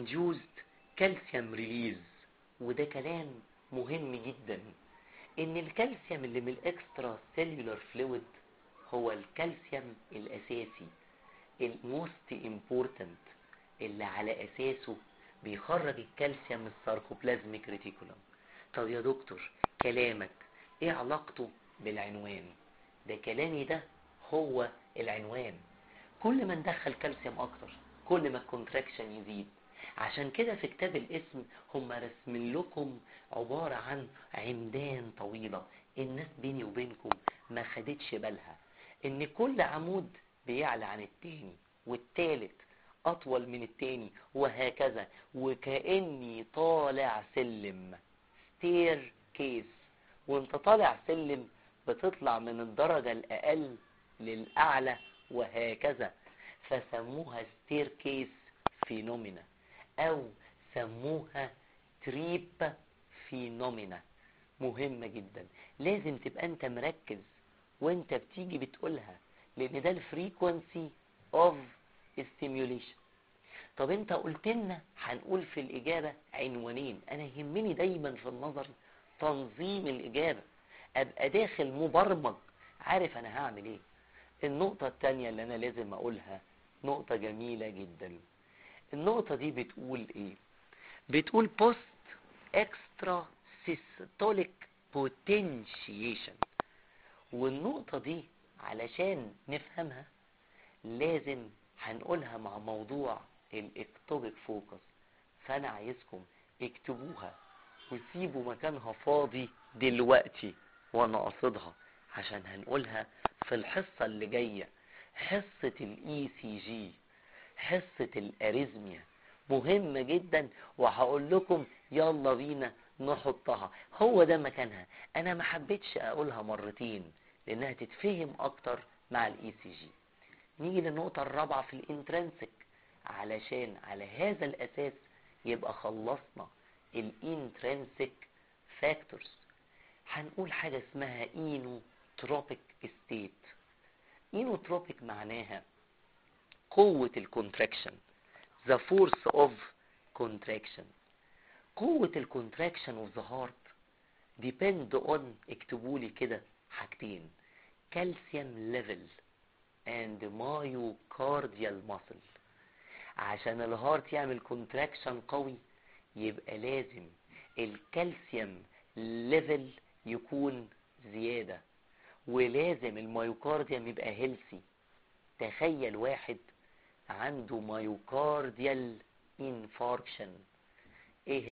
reduced calcium release وده كلام مهم جدا ان الكالسيوم اللي من الاكسترا سيلولار فلويد هو الكالسيوم الاساسي الموست امبورتنت اللي على اساسه بيخرج الكالسيوم من الساركوبلازميك ريتيكولم طب يا دكتور كلامك ايه علاقته بالعنوان ده كلامي ده هو العنوان كل ما ندخل كالسيوم اكتر كل ما الكونتراكشن يزيد عشان كده في كتاب الاسم هم رسمين لكم عبارة عن عمدان طويلة الناس بيني وبينكم ما خدتش بالها ان كل عمود بيعلى عن التاني والتالت اطول من التاني وهكذا وكأني طالع سلم ستير كيس وانت طالع سلم بتطلع من الدرجة الاقل للاعلى وهكذا فسموها ستير كيس فينومينا او سموها تريب فينومينا مهمة جدا لازم تبقى انت مركز وانت بتيجي بتقولها لان ده الفريكونسي اوف stimulation طب انت قلت لنا هنقول في الاجابة عنوانين انا يهمني دايما في النظر تنظيم الاجابة ابقى داخل مبرمج عارف انا هعمل ايه النقطة التانية اللي انا لازم اقولها نقطة جميلة جدا النقطة دي بتقول ايه بتقول post extra systolic potentiation والنقطة دي علشان نفهمها لازم هنقولها مع موضوع الاكتوبيك فوكس فانا عايزكم اكتبوها وسيبوا مكانها فاضي دلوقتي وانا قصدها عشان هنقولها في الحصة اللي جاية حصة الاي سي جي حصة الاريزميا مهمة جدا وهقول لكم يلا بينا نحطها هو ده مكانها انا ما حبيتش اقولها مرتين لانها تتفهم اكتر مع الاي سي جي نيجي للنقطة الرابعة في الانترنسك علشان على هذا الاساس يبقى خلصنا الانترنسك فاكتورز هنقول حاجة اسمها اينوتروبيك ستيت اينوتروبيك معناها قوة الكونتراكشن the force of contraction قوة الكونتراكشن of the heart depend on اكتبوا لي كده حاجتين calcium level and myocardial muscle عشان الهارت يعمل كونتراكشن قوي يبقى لازم الكالسيوم ليفل يكون زيادة ولازم الميوكارديوم يبقى هيلسي تخيل واحد عنده مايوكارديال انفاركشن